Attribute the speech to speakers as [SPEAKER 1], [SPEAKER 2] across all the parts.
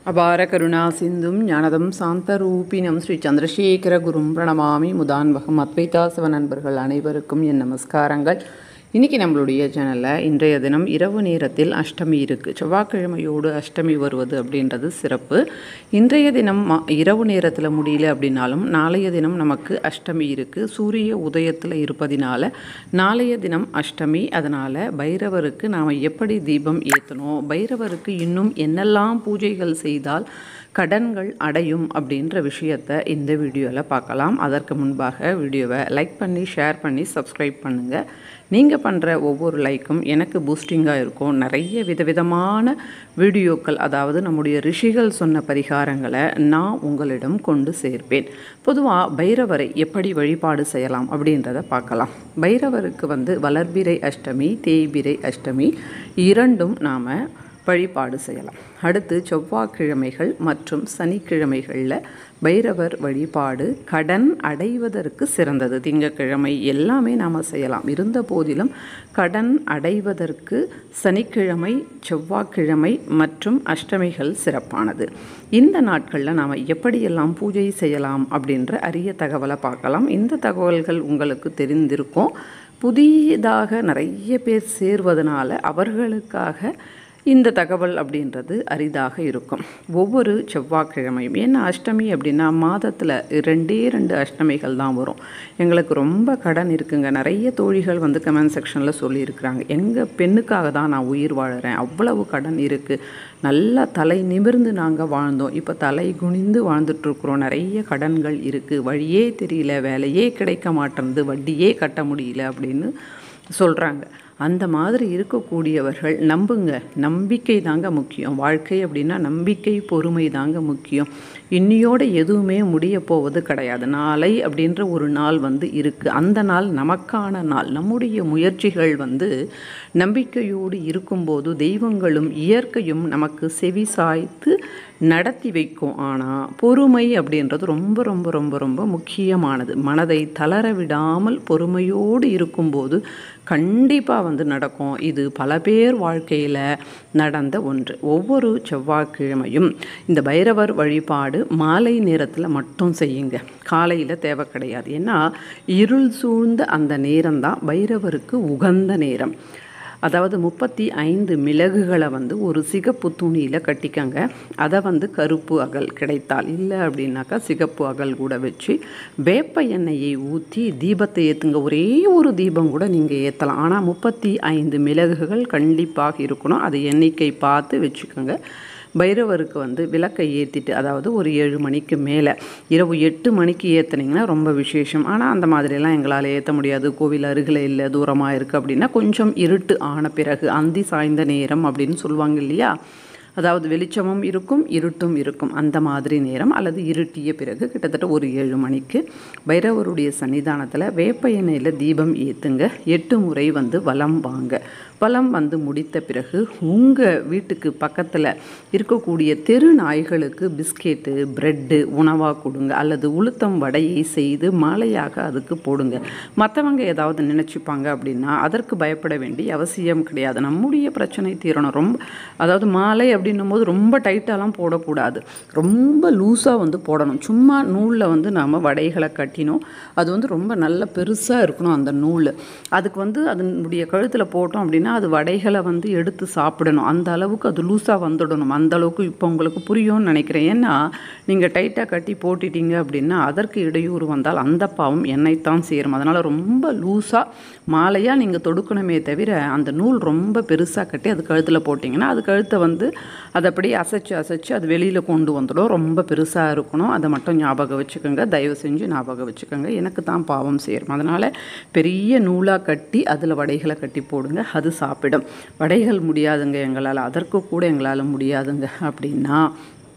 [SPEAKER 1] அபார கருணா சிந்தும் ஞானதம் சாந்தரூபினம் ஸ்ரீ சந்திரசேகர குரும் பிரணமாமி முதான்வகம் அத்வைதாசவ நண்பர்கள் அனைவருக்கும் என் நமஸ்காரங்கள் இன்றைக்கி நம்மளுடைய சேனலில் இன்றைய தினம் இரவு நேரத்தில் அஷ்டமி இருக்குது செவ்வாய்க்கிழமையோடு அஷ்டமி வருவது அப்படின்றது சிறப்பு இன்றைய தினம் மா இரவு நேரத்தில் முடியல அப்படின்னாலும் நாளைய தினம் நமக்கு அஷ்டமி இருக்குது சூரிய உதயத்தில் இருப்பதினால நாளைய தினம் அஷ்டமி அதனால் பைரவருக்கு நாம் எப்படி தீபம் ஏற்றணும் பைரவருக்கு இன்னும் என்னெல்லாம் பூஜைகள் செய்தால் கடன்கள் அடையும் அப்படின்ற விஷயத்தை இந்த வீடியோவில் பார்க்கலாம் அதற்கு முன்பாக வீடியோவை லைக் பண்ணி ஷேர் பண்ணி சப்ஸ்கிரைப் பண்ணுங்கள் நீங்கள் பண்ணுற ஒவ்வொரு லைக்கும் எனக்கு பூஸ்டிங்காக இருக்கும் நிறைய விதவிதமான வீடியோக்கள் அதாவது நம்முடைய ரிஷிகள் சொன்ன பரிகாரங்களை நான் உங்களிடம் கொண்டு சேர்ப்பேன் பொதுவாக பைரவரை எப்படி வழிபாடு செய்யலாம் அப்படின்றத பார்க்கலாம் பைரவருக்கு வந்து வளர்பிறை அஷ்டமி தேய்பிறை அஷ்டமி இரண்டும் நாம் வழிபாடு செய்யலாம் அடுத்து செவ்வாய்க்கிழமைகள் மற்றும் சனிக்கிழமைகளில் பைரவர் வழிபாடு கடன் அடைவதற்கு சிறந்தது திங்கக்கிழமை எல்லாமே நாம் செய்யலாம் இருந்த போதிலும் கடன் அடைவதற்கு சனிக்கிழமை செவ்வாய்க்கிழமை மற்றும் அஷ்டமிகள் சிறப்பானது இந்த நாட்களில் நாம் எப்படியெல்லாம் பூஜை செய்யலாம் அப்படின்ற அரிய தகவலை பார்க்கலாம் இந்த தகவல்கள் உங்களுக்கு தெரிந்திருக்கும் புதியதாக நிறைய பேர் சேர்வதனால அவர்களுக்காக இந்த தகவல் அப்படின்றது அரிதாக இருக்கும் ஒவ்வொரு செவ்வாய்க்கிழமையும் ஏன்னா அஷ்டமி அப்படின்னா மாதத்தில் ரெண்டே ரெண்டு அஷ்டமிகள் தான் வரும் எங்களுக்கு ரொம்ப கடன் இருக்குங்க நிறைய தோழிகள் வந்து கமெண்ட் செக்ஷனில் சொல்லியிருக்கிறாங்க எங்கள் பெண்ணுக்காக தான் நான் உயிர் வாழறேன் அவ்வளவு கடன் இருக்குது நல்லா தலை நிமிர்ந்து நாங்கள் வாழ்ந்தோம் இப்போ தலை குனிந்து வாழ்ந்துட்டுருக்குறோம் நிறைய கடன்கள் இருக்குது வழியே தெரியல வேலையே கிடைக்க மாட்டேங்குது வட்டியே கட்ட முடியல அப்படின்னு சொல்கிறாங்க அந்த மாதிரி இருக்கக்கூடியவர்கள் நம்புங்க நம்பிக்கை தாங்க முக்கியம் வாழ்க்கை அப்படின்னா நம்பிக்கை பொறுமை தாங்க முக்கியம் இன்னியோட எதுவுமே முடிய போவது கிடையாது நாளை அப்படின்ற ஒரு நாள் வந்து இருக்குது அந்த நாள் நமக்கான நாள் நம்முடைய முயற்சிகள் வந்து நம்பிக்கையோடு இருக்கும்போது தெய்வங்களும் இயற்கையும் நமக்கு செவி சாய்த்து நடத்தி வைக்கும் ஆனால் பொறுமை அப்படின்றது ரொம்ப ரொம்ப ரொம்ப ரொம்ப முக்கியமானது மனதை தளர விடாமல் பொறுமையோடு இருக்கும்போது கண்டிப்பாக வந்து நடக்கும் இது பல பேர் வாழ்க்கையில் நடந்த ஒன்று ஒவ்வொரு செவ்வாய்க்கிழமையும் இந்த பைரவர் வழிபாடு மாலை நேரத்தில் மட்டும் செய்யுங்க காலையில் தேவை கிடையாது ஏன்னா இருள் சூழ்ந்த அந்த நேரம்தான் பைரவருக்கு உகந்த நேரம் அதாவது முப்பத்தி ஐந்து மிளகுகளை வந்து ஒரு சிகப்பு துணியில் கட்டிக்கங்க அதை வந்து கருப்பு அகல் கிடைத்தால் இல்லை அப்படின்னாக்கா சிகப்பு அகல் கூட வச்சு வேப்ப எண்ணெயை ஊற்றி தீபத்தை ஏற்றுங்க ஒரே ஒரு தீபம் கூட நீங்கள் ஏற்றலாம் ஆனால் முப்பத்தி ஐந்து மிளகுகள் கண்டிப்பாக இருக்கணும் அது எண்ணிக்கை பார்த்து வச்சுக்கோங்க பைரவருக்கு வந்து விளக்கை ஏற்றிட்டு அதாவது ஒரு ஏழு மணிக்கு மேலே இரவு எட்டு மணிக்கு ஏற்றுனீங்கன்னா ரொம்ப விசேஷம் ஆனால் அந்த மாதிரியெல்லாம் எங்களால் ஏற்ற முடியாது கோவில் அருகில் இல்லை தூரமாக இருக்குது அப்படின்னா கொஞ்சம் இருட்டு ஆன பிறகு அந்தி சாய்ந்த நேரம் அப்படின்னு சொல்லுவாங்க இல்லையா அதாவது வெளிச்சமும் இருக்கும் இருட்டும் இருக்கும் அந்த மாதிரி நேரம் அல்லது இருட்டிய பிறகு கிட்டத்தட்ட ஒரு ஏழு மணிக்கு பைரவருடைய சன்னிதானத்தில் வேப்ப எண்ணெயில் தீபம் ஏற்றுங்க எட்டு முறை வந்து வலம் வாங்க வலம் வந்து முடித்த பிறகு உங்கள் வீட்டுக்கு பக்கத்தில் இருக்கக்கூடிய தெரு நாய்களுக்கு பிஸ்கெட்டு ப்ரெட்டு உணவாக கொடுங்க அல்லது உளுத்தம் வடையை செய்து மாலையாக அதுக்கு போடுங்க மற்றவங்க ஏதாவது நினச்சிப்பாங்க அப்படின்னா அதற்கு பயப்பட வேண்டிய அவசியம் கிடையாது நம்முடைய பிரச்சனை தீரணும் ரொம்ப அதாவது மாலை அப்படின்னும் போது ரொம்ப டைட்டாலாம் போடக்கூடாது ரொம்ப லூஸாக வந்து போடணும் சும்மா நூலில் வந்து நாம் வடைகளை கட்டினோம் அது வந்து ரொம்ப நல்ல பெருசாக இருக்கணும் அந்த நூல் அதுக்கு வந்து அதனுடைய கழுத்தில் போட்டோம் அப்படின்னா அது வடைகளை வந்து எடுத்து சாப்பிடணும் அந்த அளவுக்கு அது லூஸாக வந்துடணும் அந்த அளவுக்கு இப்போ உங்களுக்கு புரியும்னு நினைக்கிறேன் ஏன்னா நீங்கள் டைட்டாக கட்டி போட்டுட்டீங்க அப்படின்னா அதற்கு இடையூறு வந்தால் அந்த பாவம் என்னைத்தான் சேரும் அதனால் ரொம்ப லூஸாக மாலையாக நீங்கள் தொடுக்கணுமே தவிர அந்த நூல் ரொம்ப பெருசாக கட்டி அது கழுத்தில் போட்டிங்கன்னா அது கழுத்தை வந்து அதை அப்படியே அசைச்சு அசைச்சு அது வெளியில் கொண்டு வந்துடும் ரொம்ப பெருசாக இருக்கணும் அதை மட்டும் ஞாபகம் வச்சுக்கோங்க தயவு செஞ்சு ஞாபகம் வச்சுக்கோங்க எனக்கு தான் பாவம் சேரும் அதனால் பெரிய நூலாக கட்டி அதில் வடைகளை கட்டி போடுங்க அது சாப்பிடும் வடைகள் முடியாதுங்க எங்களால் அதற்கு கூட எங்களால் முடியாதுங்க அப்படின்னா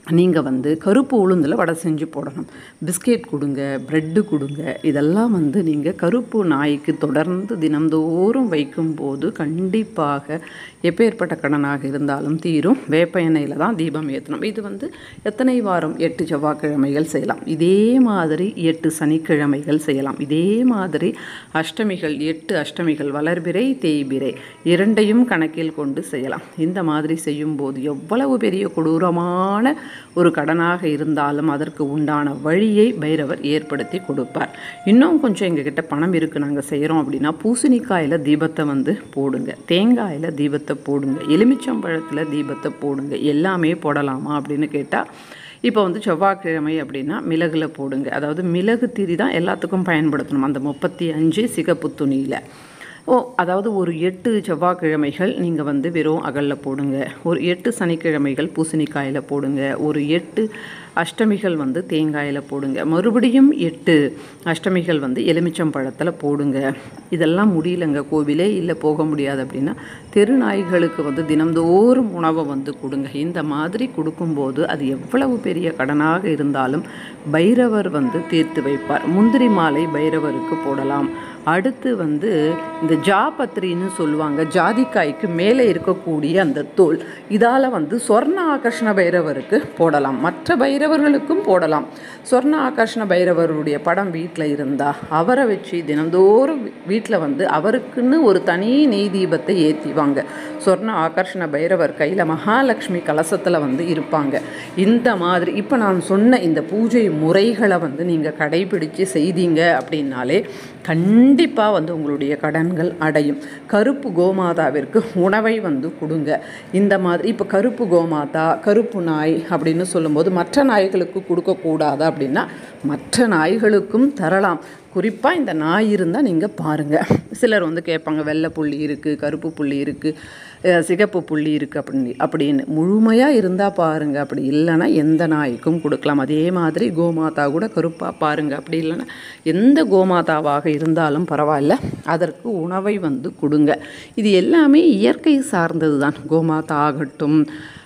[SPEAKER 1] நீங்கள் வந்து கருப்பு உளுந்தில் வடை செஞ்சு போடணும் பிஸ்கெட் கொடுங்க ப்ரெட்டு கொடுங்க இதெல்லாம் வந்து நீங்கள் கருப்பு நாய்க்கு தொடர்ந்து தினம்தோறும் வைக்கும்போது கண்டிப்பாக எப்பேற்பட்ட கடனாக இருந்தாலும் தீரும் வேப்ப எண்ணெயில் தான் தீபம் ஏற்றணும் இது வந்து எத்தனை வாரம் எட்டு செவ்வாய்க்கிழமைகள் செய்யலாம் இதே மாதிரி எட்டு சனிக்கிழமைகள் செய்யலாம் இதே மாதிரி அஷ்டமிகள் எட்டு அஷ்டமிகள் வளர்பிறை தேய்பிறை இரண்டையும் கணக்கில் கொண்டு செய்யலாம் இந்த மாதிரி செய்யும்போது எவ்வளவு பெரிய கொடூரமான ஒரு கடனாக இருந்தாலும் அதற்கு உண்டான வழியை பைரவர் ஏற்படுத்தி கொடுப்பார் இன்னும் கொஞ்சம் எங்ககிட்ட பணம் இருக்குது நாங்கள் செய்கிறோம் அப்படின்னா பூசணிக்காயில் தீபத்தை வந்து போடுங்க தேங்காயில் தீபத்தை போடுங்க எலுமிச்சம்பழத்தில் தீபத்தை போடுங்க எல்லாமே போடலாமா அப்படின்னு கேட்டால் இப்போ வந்து செவ்வாய்க்கிழமை அப்படின்னா மிளகுல போடுங்க அதாவது மிளகு திரி தான் எல்லாத்துக்கும் பயன்படுத்தணும் அந்த முப்பத்தி அஞ்சு சிகப்பு துணியில் ஓ அதாவது ஒரு எட்டு செவ்வாய்க்கிழமைகள் நீங்கள் வந்து வெறும் அகலில் போடுங்க ஒரு எட்டு சனிக்கிழமைகள் பூசணிக்காயில் போடுங்க ஒரு எட்டு அஷ்டமிகள் வந்து தேங்காயில் போடுங்க மறுபடியும் எட்டு அஷ்டமிகள் வந்து எலுமிச்சம் பழத்தில் போடுங்க இதெல்லாம் முடியலங்க கோவிலே இல்லை போக முடியாது அப்படின்னா தெரு நாய்களுக்கு வந்து தினம்தோறும் உணவை வந்து கொடுங்க இந்த மாதிரி கொடுக்கும்போது அது எவ்வளவு பெரிய கடனாக இருந்தாலும் பைரவர் வந்து தீர்த்து வைப்பார் முந்திரி மாலை பைரவருக்கு போடலாம் அடுத்து வந்து இந்த ஜாபத்ரின்னு சொல்லுவாங்க ஜாதிக்காய்க்கு மேலே இருக்கக்கூடிய அந்த தோல் இதால் வந்து சொர்ண ஆகர்ஷண பைரவருக்கு போடலாம் மற்ற பைரவர்களுக்கும் போடலாம் சொர்ண ஆகர்ஷண பைரவருடைய படம் வீட்டில் இருந்தால் அவரை வச்சு தினந்தோறும் வீட்டில் வந்து அவருக்குன்னு ஒரு தனி நெய் தீபத்தை ஏற்றிவாங்க சொர்ண ஆகர்ஷண பைரவர் கையில் மகாலட்சுமி கலசத்தில் வந்து இருப்பாங்க இந்த மாதிரி இப்போ நான் சொன்ன இந்த பூஜை முறைகளை வந்து நீங்கள் கடைபிடித்து செய்தீங்க அப்படின்னாலே கண்டிப்பாக வந்து உங்களுடைய கடன்கள் அடையும் கருப்பு கோமாதாவிற்கு உணவை வந்து கொடுங்க இந்த மாதிரி இப்போ கருப்பு கோமாதா கருப்பு நாய் அப்படின்னு சொல்லும்போது மற்ற நாய்களுக்கு கொடுக்கக்கூடாது அப்படின்னா மற்ற நாய்களுக்கும் தரலாம் குறிப்பாக இந்த நாய் இருந்தால் நீங்கள் பாருங்கள் சிலர் வந்து கேட்பாங்க வெள்ளை புள்ளி இருக்குது கருப்பு புள்ளி இருக்குது சிகப்பு புள்ளி இருக்குது அப்படின்னு அப்படின்னு முழுமையாக இருந்தால் பாருங்கள் அப்படி இல்லைன்னா எந்த நாய்க்கும் கொடுக்கலாம் அதே மாதிரி கோமாதா கூட கருப்பாக பாருங்கள் அப்படி இல்லைன்னா எந்த கோமாதாவாக இருந்தாலும் பரவாயில்ல அதற்கு உணவை வந்து கொடுங்க இது எல்லாமே இயற்கை சார்ந்தது தான் கோமாதா ஆகட்டும்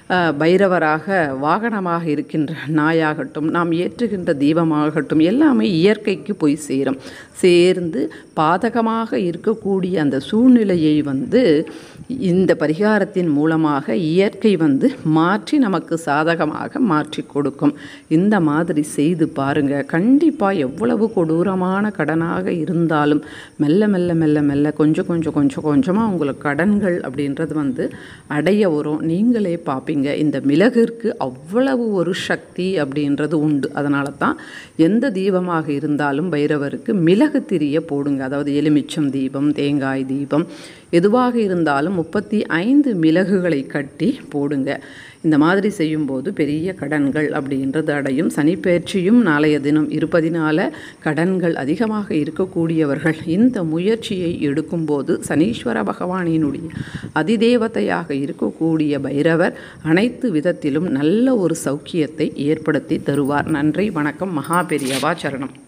[SPEAKER 1] பைரவராக வாகனமாக இருக்கின்ற நாயாகட்டும் நாம் ஏற்றுகின்ற தீபமாகட்டும் எல்லாமே இயற்கைக்கு போய் சேரும் சேர்ந்து பாதகமாக இருக்கக்கூடிய அந்த சூழ்நிலையை வந்து இந்த பரிகாரத்தின் மூலமாக இயற்கை வந்து மாற்றி நமக்கு சாதகமாக மாற்றி கொடுக்கும் இந்த மாதிரி செய்து பாருங்க கண்டிப்பாக எவ்வளவு கொடூரமான கடனாக இருந்தாலும் மெல்ல மெல்ல மெல்ல மெல்ல கொஞ்சம் கொஞ்சம் கொஞ்சம் கொஞ்சமாக உங்களுக்கு கடன்கள் அப்படின்றது வந்து அடைய வரும் நீங்களே பார்ப்பீங்க இந்த மிளகிற்கு அவ்வளவு ஒரு சக்தி அப்படின்றது உண்டு அதனால தான் எந்த தீபமாக இருந்தாலும் பைரவருக்கு மிளகு திரிய போடுங்க அதாவது எலுமிச்சம் தீபம் தேங்காய் தீபம் எதுவாக இருந்தாலும் முப்பத்தி ஐந்து மிளகுகளை கட்டி போடுங்க இந்த மாதிரி செய்யும்போது பெரிய கடன்கள் அப்படின்றது அடையும் சனிப்பெயர்ச்சியும் நாளைய தினம் இருப்பதினால கடன்கள் அதிகமாக இருக்கக்கூடியவர்கள் இந்த முயற்சியை எடுக்கும்போது சனீஸ்வர பகவானினுடைய அதிதேவதையாக இருக்கக்கூடிய பைரவர் அனைத்து விதத்திலும் நல்ல ஒரு சௌக்கியத்தை ஏற்படுத்தி தருவார் நன்றி வணக்கம் மகாபெரியவா சரணம்